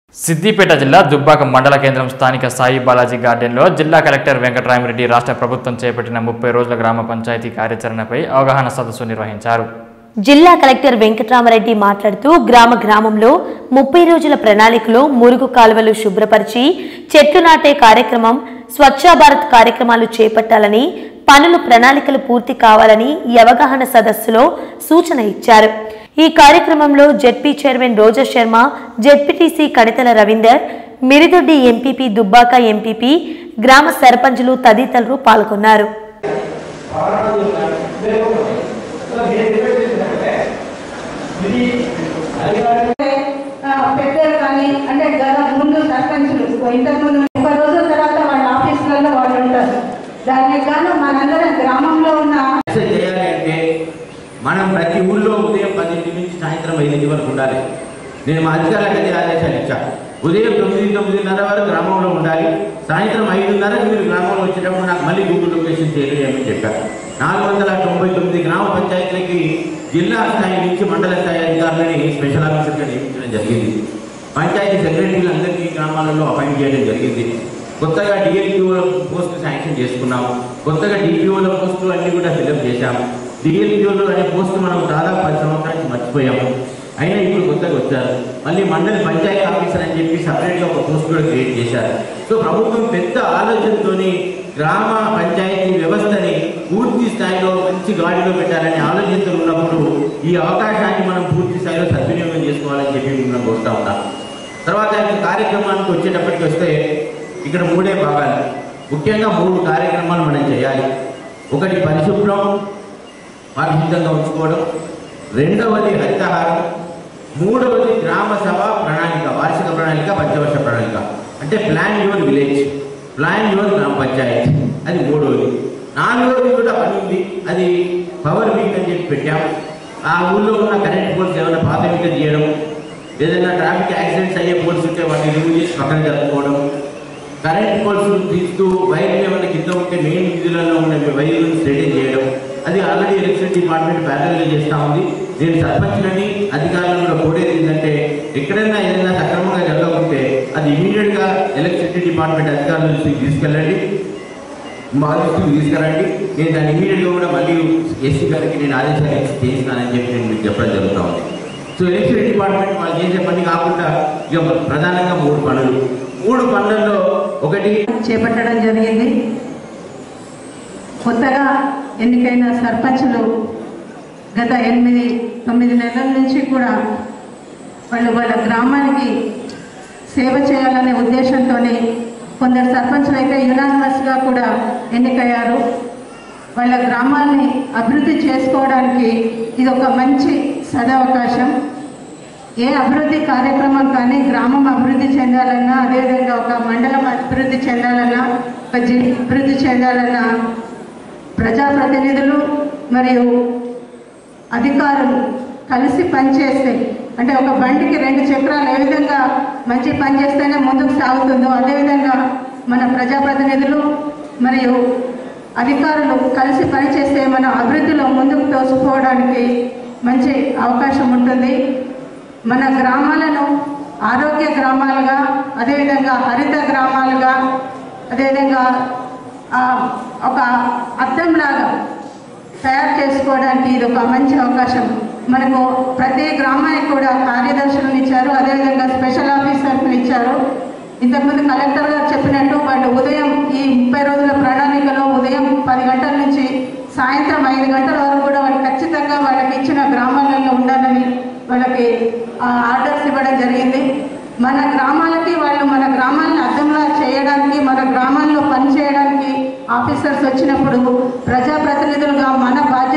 సిద్దిపేట జిల్లా దుబ్బాక మండల కేంద్రం స్థానిక సాయి బాలాజీ గార్డెన్లో జిల్లా కలెక్టర్ వెంకటరామిరెడ్డి రాష్ట్ర ప్రభుత్వం చేపట్టిన ముప్పై రోజుల గ్రామ పంచాయతీ కార్యాచరణపై అవగాహన సదస్సు నిర్వహించారు జిల్లా కలెక్టర్ వెంకట్రామరెడ్డి మాట్లాడుతూ గ్రామ గ్రామంలో ముప్పై రోజుల ప్రణాళికలో మురుగు కాలువలు శుభ్రపరిచి చెట్లు నాటే కార్యక్రమం స్వచ్ఛ భారత్ కార్యక్రమాలు చేపట్టాలని పనులు ప్రణాళికలు పూర్తి కావాలని ఈ అవగాహన సదస్సులో సూచన ఇచ్చారు ఈ కార్యక్రమంలో ZP chairman Roja Sharma ZPTC Kadithala Ravinder Mirudoddi MPP Dubbaka MPP గ్రామ సర్పంచులు తదితరులు పాల్గొన్నారు ఆ, పెట్టారు కానీ అంటే గత ముందు సర్పంచులు ఇంతకు ముందు ముప్పై రోజుల తర్వాత వాళ్ళ ఆఫీసులలో వాళ్ళు ఉంటారు దానికి గాను మనందరం గ్రామంలో ఉన్న మెసేజ్ చేయాలి అంటే మనం ప్రతి ఊళ్ళో ఉదయం పదింటి నుంచి సాయంత్రం ఐదింటి వరకు ఉండాలి నేను మా అధికారులకు అదే ఆదేశాలు ఇచ్చా ఉదయం తొమ్మిది తొమ్మిదిన్నర వరకు గ్రామంలో ఉండాలి సాయంత్రం ఐదున్నరకు మీరు గ్రామంలో వచ్చేటప్పుడు నాకు మళ్ళీ గూగుల్ లొకేషన్ చేయమని చెప్పారు నాలుగు వందల తొంభై తొమ్మిది గ్రామ పంచాయతీలకి జిల్లా స్థాయి నుంచి మండల స్థాయి అధికారులని స్పెషల్ ఆఫీసర్గా నియమించడం జరిగింది పంచాయతీ సెక్రటరీలు అందరికీ గ్రామాలలో అపాయింట్ చేయడం జరిగింది కొత్తగా డిఎల్పిఓ పోస్ట్ శాంక్షన్ చేసుకున్నాం కొత్తగా డిపిఓల పోస్టులు అన్ని కూడా ఫిల్అప్ చేశాము డిఎల్పిఓలు అనే పోస్ట్ మనం దాదాపు పది సంవత్సరానికి మర్చిపోయాము అయినా ఇప్పుడు కొత్తగా వచ్చారు మళ్ళీ మండలి పంచాయతీ ఆఫీసర్ అని చెప్పి సపరేట్గా ఒక పోస్ట్ కూడా క్రియేట్ చేశారు సో ప్రభుత్వం పెద్ద ఆలోచనతోని గ్రామ పంచాయతీ వ్యవస్థని పూర్తి స్థాయిలో మంచి గాడిలో పెట్టాలనే ఆలోచనతో ఉన్నప్పుడు ఈ అవకాశాన్ని మనం పూర్తి స్థాయిలో సద్వినియోగం చేసుకోవాలని చెప్పి మనం కోరుతా ఉన్నాం తర్వాత ఈ కార్యక్రమానికి వచ్చేటప్పటికి వస్తే ఇక్కడ మూడే భాగాలు ముఖ్యంగా మూడు కార్యక్రమాలు మనం చేయాలి ఒకటి పరిశుభ్రం పరిశుద్ధంగా ఉంచుకోవడం రెండవది హరితహారం మూడవది గ్రామ సభ ప్రణాళిక వార్షిక ప్రణాళిక పంచవర్ష ప్రణాళిక అంటే plan your village plan your గ్రామ పంచాయత్ అది మూడవది నాలుగవది కూడా పని ఉంది అది పవర్ వీక్ అని చెప్పి పెట్టాం ఆ ఊళ్ళో ఉన్న కరెంట్ పోల్స్ ఏమైనా ప్రాథమిక చేయడం ఏదైనా ట్రాఫిక్ యాక్సిడెంట్స్ అయ్యే పోల్స్ ఉంటే వాటిని రిమూవ్ చేసి పక్కన జరుపుకోవడం కరెంట్ పోల్స్ తీస్తూ వైర్లు ఏమైనా కింద ఉంటే మెయిన్ వీధులలో ఉన్న వైర్లను స్ట్రైటన్ చేయడం అది ఆల్రెడీ ఎలక్ట్రిసిటీ డిపార్ట్మెంట్ ప్యారల్గా చేస్తూ ఉంది నేను సర్పంచ్లని అధికారులను కూడా కోరేది ఏంటంటే ఎక్కడైనా ఏదైనా సక్రమంగా జరగకుంటే అది ఇమీడియట్గా ఎలక్ట్రిసిటీ డిపార్ట్మెంట్ అధికారుల దృష్టికి తీసుకెళ్ళండి మా దృష్టికి తీసుకురండి నేను దాన్ని ఇమీడియట్గా కూడా మళ్ళీ ఎస్సీ గారికి నేను ఆదేశాలు ఇచ్చి చేయిస్తానని చెప్పి నేను మీకు చెప్పడం జరుగుతూ ఉంది సో ఎలక్ట్రిసిటీ డిపార్ట్మెంట్ వాళ్ళు చేసే పని కాకుండా ఇక ప్రధానంగా మూడు పనులు మూడు పనులలో ఒకటి చేపట్టడం జరిగింది కొత్తగా ఎన్నికైన సర్పంచులు గత ఎనిమిది తొమ్మిది నెలల నుంచి కూడా వాళ్ళు వాళ్ళ గ్రామానికి సేవ చేయాలనే ఉద్దేశంతో కొందరు సర్పంచులు అయితే యునానిమస్గా కూడా ఎన్నికయ్యారు వాళ్ళ గ్రామాన్ని అభివృద్ధి చేసుకోవడానికి ఇది ఒక మంచి సదవకాశం ఏ అభివృద్ధి కార్యక్రమం కానీ గ్రామం అభివృద్ధి చెందాలన్నా అదేవిధంగా ఒక మండలం అభివృద్ధి చెందాలన్నా ఒక జిల్లా అభివృద్ధి చెందాలన్నా ప్రజాప్రతినిధులు మరియు అధికారులు కలిసి పనిచేస్తే అంటే ఒక బండికి రెండు చక్రాలు ఏ విధంగా మంచి పని చేస్తేనే ముందుకు సాగుతుందో అదేవిధంగా మన ప్రజాప్రతినిధులు మరియు అధికారులు కలిసి పనిచేస్తే మన అభివృద్ధిలో ముందుకు తోసుకోవడానికి మంచి అవకాశం ఉంటుంది మన గ్రామాలను ఆరోగ్య గ్రామాలుగా అదేవిధంగా హరిత గ్రామాలుగా అదేవిధంగా ఆ, ఒక అద్దంలాగా తయారు చేసుకోవడానికి ఇది ఒక మంచి అవకాశం మనకు ప్రతి గ్రామానికి కూడా కార్యదర్శులను ఇచ్చారు అదేవిధంగా స్పెషల్ ఆఫీసర్లను ఇచ్చారు ఇంతకుముందు కలెక్టర్ గారు చెప్పినట్టు వాళ్ళు ఉదయం ఈ ముప్పై రోజుల ప్రణాళికలో ఉదయం పది గంటల నుంచి సాయంత్రం ఐదు గంటల వరకు కూడా వాళ్ళు ఖచ్చితంగా వాళ్ళకి ఇచ్చిన గ్రామాలలో ఉండాలని వాళ్ళకి ఆ, ఆర్డర్స్ ఇవ్వడం జరిగింది మన గ్రామాలకి వాళ్ళు మన గ్రామాలను అర్థంలా చేయడానికి మన గ్రామాల్లో పనిచేయడానికి ఆఫీసర్స్ వచ్చినప్పుడు ప్రజాప్రతినిధులుగా మన బాధ్యత